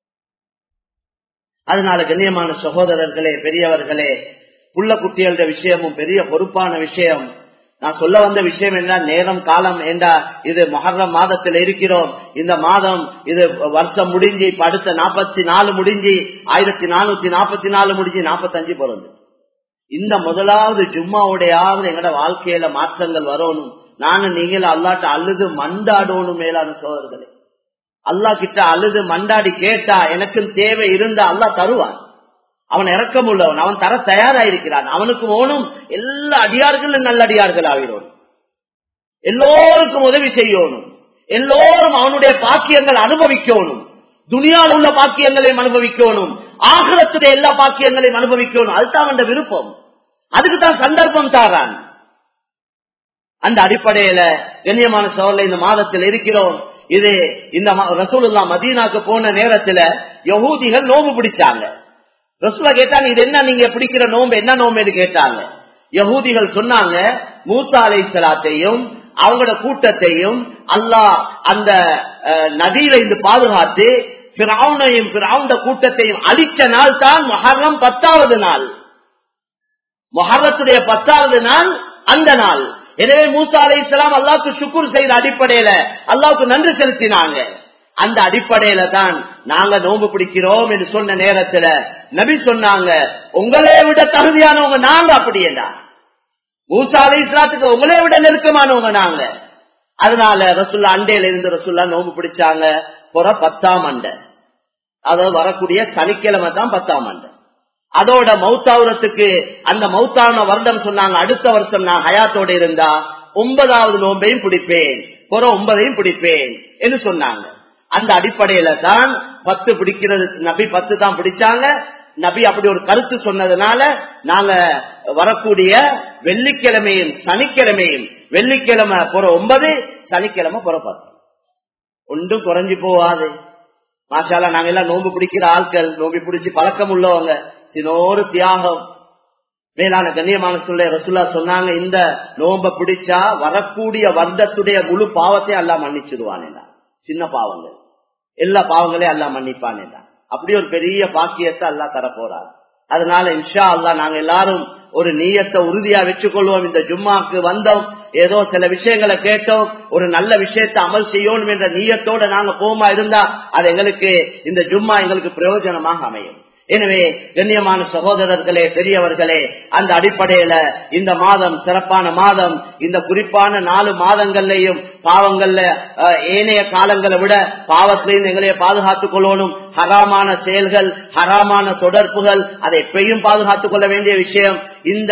Speaker 1: அதனால கண்ணியமான சகோதரர்களே பெரியவர்களே புள்ள குட்டிகள விஷயமும் பெரிய பொறுப்பான விஷயம் நான் சொல்ல வந்த விஷயம் என்ன நேரம் காலம் என்றா இது மொஹர்ரம் மாதத்தில் இருக்கிறோம் இந்த மாதம் இது வருஷம் முடிஞ்சு இப்ப அடுத்த நாற்பத்தி நாலு முடிஞ்சு ஆயிரத்தி நானூத்தி நாற்பத்தி நாலு முடிஞ்சு நாற்பத்தஞ்சு பிறந்து இந்த முதலாவது ஜும்மாவுடையாவது எங்கட வாழ்க்கையில மாற்றங்கள் வரணும் நானும் நீங்களும் அல்லாட்ட அழுது மண்டாடணும் மேலான சோதர்களே அல்லா கிட்ட அழுது மண்டாடி கேட்டா எனக்கும் தேவை இருந்தா அல்லா தருவான் அவன் இறக்கம் உள்ளவன் அவன் தர தயாராயிருக்கிறான் அவனுக்கு ஓனும் எல்லா அடியார்களும் நல்ல அடியார்கள் ஆகிறோம் எல்லோருக்கும் உதவி செய்யணும் எல்லோரும் அவனுடைய பாக்கியங்கள் அனுபவிக்கணும் துணியால் உள்ள பாக்கியங்களையும் அனுபவிக்கணும் ஆகலத்துடைய எல்லா பாக்கியங்களையும் அனுபவிக்கணும் அதுதான் அவன் விருப்பம் அதுக்கு தான் சந்தர்ப்பம் தாரான் அந்த அடிப்படையில கண்ணியமான சோழல இந்த மாதத்தில் இருக்கிறோம் இது இந்த ரசூலுல்லா மதீனாக்கு போன நேரத்துல யகூதிகள் நோம்பு பிடிச்சாங்க ரசூலா கேட்டாங்க இது என்ன நீங்க பிடிக்கிற நோம்பு என்ன நோம்புன்னு கேட்டாங்க யகூதிகள் சொன்னாங்க மூசா அலை சலாத்தையும் அவங்களோட கூட்டத்தையும் அல்லாஹ் அந்த நதியில இருந்து பாதுகாத்து பிராவுனையும் பிராவுண்ட கூட்டத்தையும் அழிச்ச நாள் தான் மொஹர்ரம் பத்தாவது நாள் மொஹர்ரத்துடைய பத்தாவது நாள் அந்த நாள் எனவே மூசா அலை இஸ்லாம் அல்லாவுக்கு சுக்குர் செய்த அடிப்படையில அல்லாவுக்கு நன்றி செலுத்தினாங்க அந்த அடிப்படையில தான் நாங்க நோம்பு பிடிக்கிறோம் என்று சொன்ன நேரத்துல நபி சொன்னாங்க உங்களே விட தகுதியானவங்க நாங்க அப்படியேடா மூசா அலை இஸ்லாத்துக்கு உங்களே விட நெருக்கமானவங்க நாங்க அதனால ரசுல்லா அண்டையில இருந்து ரசுல்லா நோம்பு பிடிச்சாங்க புற பத்தாம் அண்டை அதாவது வரக்கூடிய சனிக்கிழமை தான் பத்தாம் அண்டை அதோட மௌத்தாவுரத்துக்கு அந்த மௌத்தான வருடம் சொன்னாங்க அடுத்த வருஷம் நான் ஹயாத்தோட இருந்தா ஒன்பதாவது நோன்பையும் பிடிப்பேன் புற ஒன்பதையும் பிடிப்பேன் என்று சொன்னாங்க அந்த அடிப்படையில தான் பத்து பிடிக்கிறது நபி பத்து தான் பிடிச்சாங்க நபி அப்படி ஒரு கருத்து சொன்னதுனால நாங்க வரக்கூடிய வெள்ளிக்கிழமையும் சனிக்கிழமையும் வெள்ளிக்கிழமை புற ஒன்பது சனிக்கிழமை புற பத்து ஒன்றும் குறைஞ்சு போவாது மாஷாலா நாங்க எல்லாம் நோன்பு பிடிக்கிற ஆட்கள் நோம்பி பிடிச்சி பழக்கம் உள்ளவங்க இன்னொரு தியாகம் மேலான கண்ணியமான சொல்ல ரசுல்லா சொன்னாங்க இந்த நோம்ப பிடிச்சா வரக்கூடிய வர்த்தத்துடைய முழு பாவத்தையும் எல்லாம் மன்னிச்சிடுவான் சின்ன பாவங்கள் எல்லா பாவங்களையும் எல்லாம் மன்னிப்பான் அப்படி ஒரு பெரிய பாக்கியத்தை அல்லா தர போறார் அதனால இன்ஷா அல்லா நாங்க எல்லாரும் ஒரு நீயத்தை உறுதியா வச்சுக்கொள்வோம் இந்த ஜும்மாக்கு வந்தோம் ஏதோ சில விஷயங்களை கேட்டோம் ஒரு நல்ல விஷயத்தை அமல் செய்யணும் என்ற நீயத்தோட நாங்க போமா இருந்தா அது எங்களுக்கு இந்த ஜும்மா எங்களுக்கு பிரயோஜனமாக அமையும் எனவே கண்ணியமான சகோதரர்களே பெரியவர்களே அந்த அடிப்படையில இந்த மாதம் சிறப்பான மாதம் இந்த குறிப்பான நாலு மாதங்கள்லயும் பாவங்கள்ல ஏனைய காலங்களை விட பாவத்திலையும் எங்களைய பாதுகாத்துக் கொள்ளணும் ஹராமான செயல்கள் ஹராமான தொடர்புகள் அதை எப்பயும் பாதுகாத்துக் கொள்ள வேண்டிய விஷயம் இந்த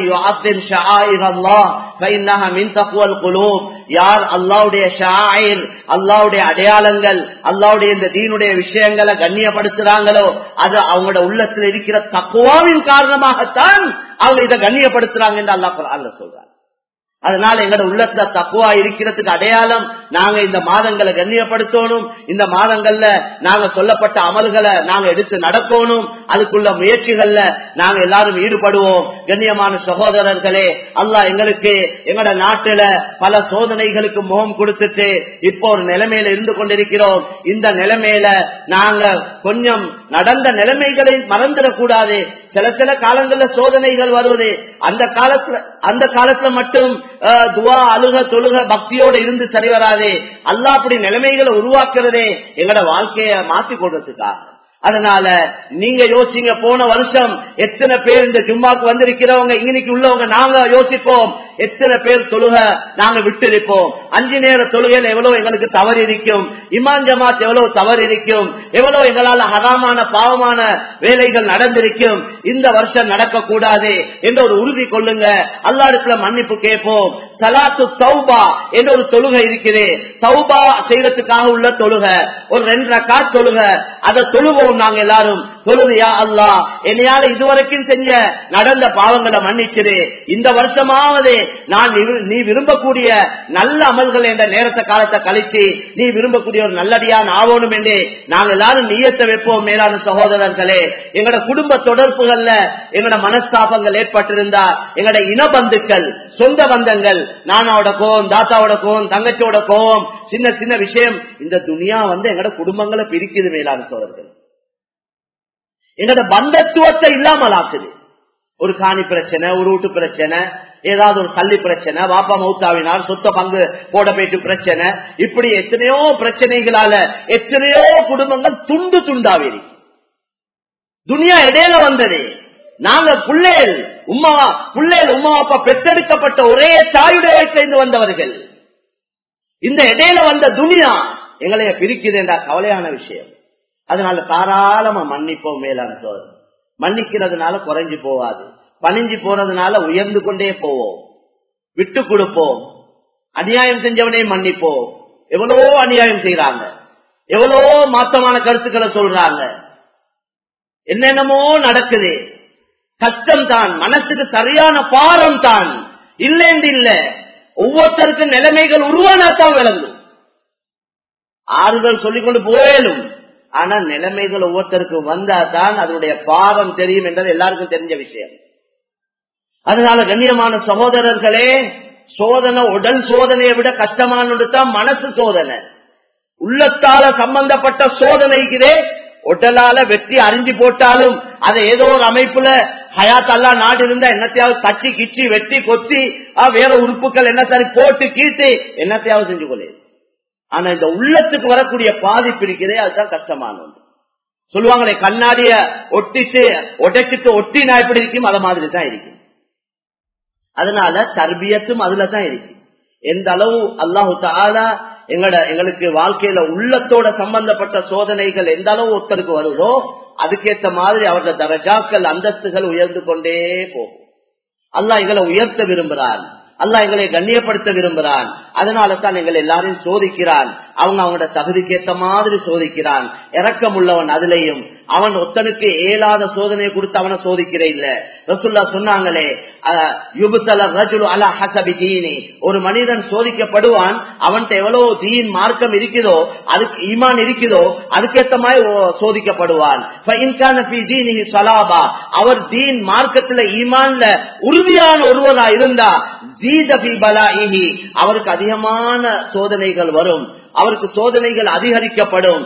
Speaker 1: யார் அல்லாவுடைய ஷாயிர் அல்லாவுடைய அடையாளங்கள் அல்லாவுடைய இந்த தீனுடைய விஷயங்களை கண்ணியப்படுத்துறாங்களோ அது அவங்களோட உள்ளத்தில் இருக்கிற தக்குவாவின் காரணமாகத்தான் அவங்க இதை கண்ணியப்படுத்துறாங்க என்று அல்லா அல்ல சொல்றாங்க அதனால எங்களோட உள்ளத்துல தக்குவா இருக்கிறதுக்கு அடையாளம் நாங்க இந்த மாதங்களை கண்ணியப்படுத்தணும் இந்த மாதங்கள்ல நாங்க சொல்லப்பட்ட அமல்களை நாங்க எடுத்து நடக்கணும் அதுக்குள்ள முயற்சிகள்ல நாங்க எல்லாரும் ஈடுபடுவோம் கண்ணியமான சகோதரர்களே அல்லா எங்களுக்கு எங்களோட நாட்டுல பல சோதனைகளுக்கு முகம் கொடுத்துட்டு இப்போ ஒரு நிலைமையில இருந்து கொண்டிருக்கிறோம் இந்த நிலைமையில நாங்க கொஞ்சம் நடந்த நிலைமைகளை மறந்துடக்கூடாது சில சில காலங்கள்ல சோதனைகள் வருவது அந்த காலத்துல அந்த காலத்துல மட்டும் துவா அழுக தொழுக பக்தியோட இருந்து சரி வராது அல்லா அப்படி நிலைமைகளை உருவாக்குறதே எங்களோட வாழ்க்கைய மாத்தி கொடுறதுக்காக அதனால நீங்க யோசிங்க போன வருஷம் எத்தனை பேர் இந்த ஜும்மாக்கு வந்திருக்கிறவங்க இன்னைக்கு உள்ளவங்க நாங்க யோசிப்போம் எத்தனை பேர் தொழுக நாங்க விட்டு இருப்போம் அஞ்சு நேர தொழுகையில எவ்வளவு எங்களுக்கு தவறு இருக்கும் இமான் ஜமாத் எவ்வளவு தவறு இருக்கும் எவ்வளவு எங்களால் ஹராமான பாவமான வேலைகள் நடந்திருக்கும் இந்த வருஷம் நடக்க கூடாது என்ற ஒரு உறுதி கொள்ளுங்க அல்லாருக்குள்ள மன்னிப்பு கேட்போம் சலாத்து தௌபா என்ற ஒரு தொழுகை இருக்குது தௌபா செய்யறதுக்காக உள்ள தொழுக ஒரு ரெண்டு ரக்கா தொழுக அதை தொழுவோம் நாங்க எல்லாரும் தொழுதையா அல்லா என்னையால இதுவரைக்கும் செஞ்ச நடந்த பாவங்களை மன்னிச்சிரு இந்த வருஷமாவது நான் நீ விரும்பக்கூடிய நல்ல அமல்கள் என்ற நேரத்தை காலத்தை கழிச்சு நீ விரும்பக்கூடிய ஒரு நல்லடியான் ஆவோனும் என்று நாங்கள் எல்லாரும் நீயத்தை வைப்போம் மேலான சகோதரர்களே எங்களோட குடும்ப தொடர்புகள்ல எங்களோட மனஸ்தாபங்கள் ஏற்பட்டிருந்தா எங்களோட இனபந்துக்கள் சொந்த பந்தங்கள் நானாவோட கோவம் தாத்தாவோட கோவம் தங்கச்சியோட கோவம் சின்ன சின்ன விஷயம் இந்த துனியா வந்து எங்களோட குடும்பங்களை பிரிக்குது மேலான சோதர்கள் எங்களோட பந்தத்துவத்தை இல்லாமல் ஆக்குது ஒரு காணி பிரச்சனை ஒரு வீட்டு பிரச்சனை ஏதாவது ஒரு கல்வி பிரச்சனை வாப்பா மௌத்தாவினால் சொத்த பங்கு போட போயிட்டு பிரச்சனை இப்படி எத்தனையோ பிரச்சனைகளால எத்தனையோ குடும்பங்கள் துண்டு துண்டாவே துனியா இடையில வந்தது நாங்க பிள்ளைகள் உமா பிள்ளைகள் உமா அப்பா பெற்றெடுக்கப்பட்ட ஒரே தாயுடைய வயிற்றிலிருந்து வந்தவர்கள் இந்த இடையில வந்த துனியா எங்களைய பிரிக்குது என்ற கவலையான விஷயம் அதனால தாராளமா மன்னிப்போம் மேலான சோதனை மன்னிக்கிறதுனால குறைஞ்சு போவாது பணிஞ்சு போறதுனால உயர்ந்து கொண்டே போவோம் விட்டு கொடுப்போம் அநியாயம் செஞ்சவனே மன்னிப்போம் எவ்வளவோ அநியாயம் செய்யறாங்க எவ்வளவோ மாத்தமான கருத்துக்களை சொல்றாங்க என்னென்னமோ நடக்குது கஷ்டம் தான் மனசுக்கு சரியான பாரம் தான் இல்லைன்னு இல்ல ஒவ்வொருத்தருக்கும் நிலைமைகள் உருவானாத்தான் விளங்கும் ஆறுதல் சொல்லிக்கொண்டு போயிடும் ஆனா நிலைமைகள் ஒவ்வொருத்தருக்கும் வந்தா தான் அதனுடைய பாரம் தெரியும் என்றது எல்லாருக்கும் தெரிஞ்ச விஷயம் அதனால கண்ணியமான சகோதரர்களே சோதனை உடல் சோதனையை விட கஷ்டமானது தான் மனசு சோதனை உள்ளத்தால சம்பந்தப்பட்ட சோதனைக்கிறே உடலால வெட்டி அறிஞ்சு போட்டாலும் அதை ஏதோ ஒரு அமைப்புல ஹயாத் அல்லா நாடு இருந்தா என்னத்தையாவது தச்சு கிச்சி வெட்டி கொத்தி வேற உறுப்புகள் என்ன சரி போட்டு கீழ்த்து என்னத்தையாவது செஞ்சு கொள்ளு ஆனா இந்த உள்ளத்துக்கு வரக்கூடிய பாதிப்பு இருக்கிறதே அதுதான் கஷ்டமானது சொல்லுவாங்களே கண்ணாடிய ஒட்டிட்டு ஒடைச்சிட்டு ஒட்டினா எப்படி இருக்கும் அத மாதிரி தான் இருக்கும் அதனால தர்பியத்தும் அதுல தான் இருக்கு எந்த அளவு அல்லாஹு தாலா எங்கட எங்களுக்கு வாழ்க்கையில உள்ளத்தோட சம்பந்தப்பட்ட சோதனைகள் எந்த அளவு ஒருத்தருக்கு வருதோ அதுக்கேத்த மாதிரி அவருடைய தரஜாக்கள் அந்தஸ்துகள் உயர்ந்து கொண்டே போகும் அல்லாஹ் எங்களை உயர்த்த விரும்புகிறான் அல்லாஹ் எங்களை கண்ணியப்படுத்த விரும்புகிறான் அதனால தான் எங்களை எல்லாரையும் சோதிக்கிறான் அவங்க அவங்களோட தகுதிக்கேத்த மாதிரி சோதிக்கிறான் இறக்கம் உள்ளவன் அதுலயும் அவன் ஒத்தனுக்கு ஏலாத சோதனையை கொடுத்து அவனை சோதிக்கிற இல்ல ரசுல்லா சொன்னாங்களே ஒரு மனிதன் சோதிக்கப்படுவான் அவன்கிட்ட எவ்வளவு தீன் மார்க்கம் இருக்குதோ அதுக்கு ஈமான் இருக்குதோ அதுக்கேத்த மாதிரி சோதிக்கப்படுவான் அவர் தீன் மார்க்கத்துல ஈமான்ல உறுதியான ஒருவரா இருந்தா அவருக்கு அதிகமான சோதனைகள் வரும் அவருக்கு சோதனைகள் அதிகரிக்கப்படும்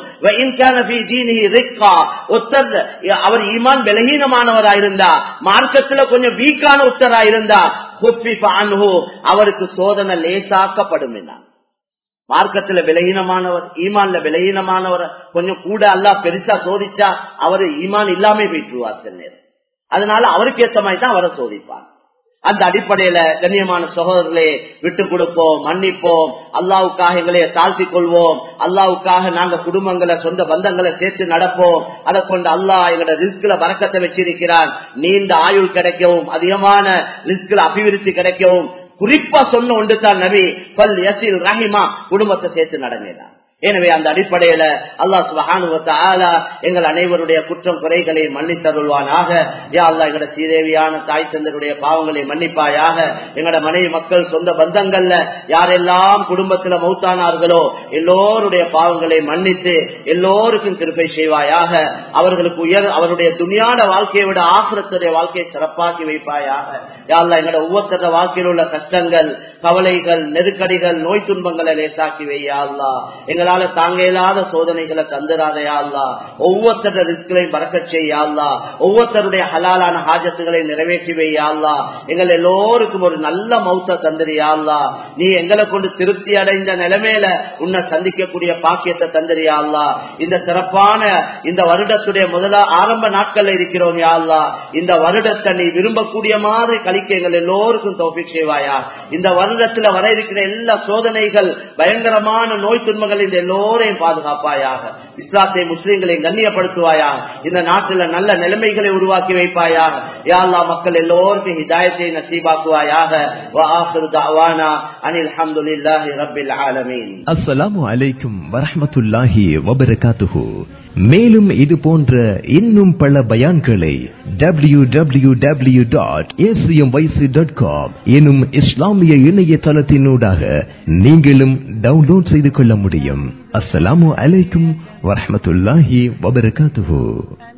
Speaker 1: அவர் ஈமான் பலகீனமானவரா இருந்தா மார்க்கத்துல கொஞ்சம் வீக்கான உத்தரா இருந்தா அவருக்கு சோதனை லேசாக்கப்படும் மார்க்கத்துல விலகீனமானவர் ஈமான்ல விலகீனமானவர் கொஞ்சம் கூட அல்ல பெருசா சோதிச்சா அவரு ஈமான் இல்லாம போயிட்டுருவார் சில நேரம் அதனால அவருக்கு ஏத்த மாதிரி தான் அவரை சோதிப்பார் அந்த அடிப்படையில கண்ணியமான சகோதரர்களே விட்டு கொடுப்போம் மன்னிப்போம் அல்லாவுக்காக எங்களை தாழ்த்தி கொள்வோம் அல்லாவுக்காக நாங்க குடும்பங்களை சொந்த பந்தங்களை சேர்த்து நடப்போம் அதை கொண்டு அல்லாஹ் எங்களோட ரிஸ்கில வரக்கத்தை வச்சிருக்கிறான் நீண்ட ஆயுள் கிடைக்கவும் அதிகமான ரிஸ்கில அபிவிருத்தி கிடைக்கவும் குறிப்பா சொன்ன ஒன்று தான் நபி பல் யசில் ரஹிமா குடும்பத்தை சேர்த்து நடங்கிறான் எனவே அந்த அடிப்படையில அல்லாஹ் சுபஹானுவத்த எங்கள் அனைவருடைய குற்றம் குறைகளை மன்னித்தருள்வானாக யா அல்லா எங்கட சீதேவியான தாய் தந்தருடைய பாவங்களை மன்னிப்பாயாக எங்கட மனைவி மக்கள் சொந்த பந்தங்கள்ல யாரெல்லாம் குடும்பத்துல மௌத்தானார்களோ எல்லோருடைய பாவங்களை மன்னித்து எல்லோருக்கும் கிருப்பை செய்வாயாக அவர்களுக்கு உயர் அவருடைய துணியான வாழ்க்கையை விட ஆசிரத்துடைய வாழ்க்கையை சிறப்பாக்கி வைப்பாயாக யா அல்லா எங்கட ஒவ்வொருத்தர வாழ்க்கையில் உள்ள கஷ்டங்கள் கவலைகள் நெருக்கடிகள் நோய் துன்பங்களை லேசாக்கி வையா அல்லா எங்களால் எங்களால தாங்க இயலாத சோதனைகளை தந்துராதையா அல்லா ஒவ்வொருத்தர ரிஸ்களையும் பறக்க செய்யா அல்லா ஒவ்வொருத்தருடைய ஹலாலான ஹாஜத்துகளை நிறைவேற்றி வையா அல்லா எங்கள் எல்லோருக்கும் ஒரு நல்ல மௌத்த தந்திரியா அல்லா நீ எங்களை கொண்டு திருப்தி அடைந்த நிலைமையில உன்னை சந்திக்கக்கூடிய பாக்கியத்தை தந்திரியா அல்லா இந்த சிறப்பான இந்த வருடத்துடைய முதலா ஆரம்ப நாட்கள்ல இருக்கிறோம் யா அல்லா இந்த வருடத்தை நீ விரும்பக்கூடிய மாதிரி கழிக்க எங்கள் எல்லோருக்கும் தோப்பிக் செய்வாயா இந்த வருடத்துல வர இருக்கிற எல்லா சோதனைகள் பயங்கரமான நோய் துன்பங்கள் இந்த எல்லோரையும் பாதுகாப்பாயாக இஸ்லாத்தை முஸ்லீம்களை கண்ணியப்படுத்துவாயாக இந்த நாட்டில் நல்ல நிலைமைகளை உருவாக்கி வைப்பாயாக யாழ்லா மக்கள் எல்லோருக்கும் ஹிதாயத்தை நசீபாக்குவாயாக அனில் அஹமதுல்லாஹி ரபில் ஆலமீன்
Speaker 2: அஸ்ஸலாமு அலைக்கும் வரஹ்மத்துல்லாஹி வபரகாத்துஹு மேலும் இது போன்ற இன்னும் பல பயான்களை W W W dot dot com எனும் இஸ்லாமிய இணையதளத்தினூடாக நீங்களும் டவுன்லோட் செய்து கொள்ள முடியும் அஸ்ஸலாமு அலைக்கும் வரஹ்மத்துல்லாஹி வபரகாத்துஹு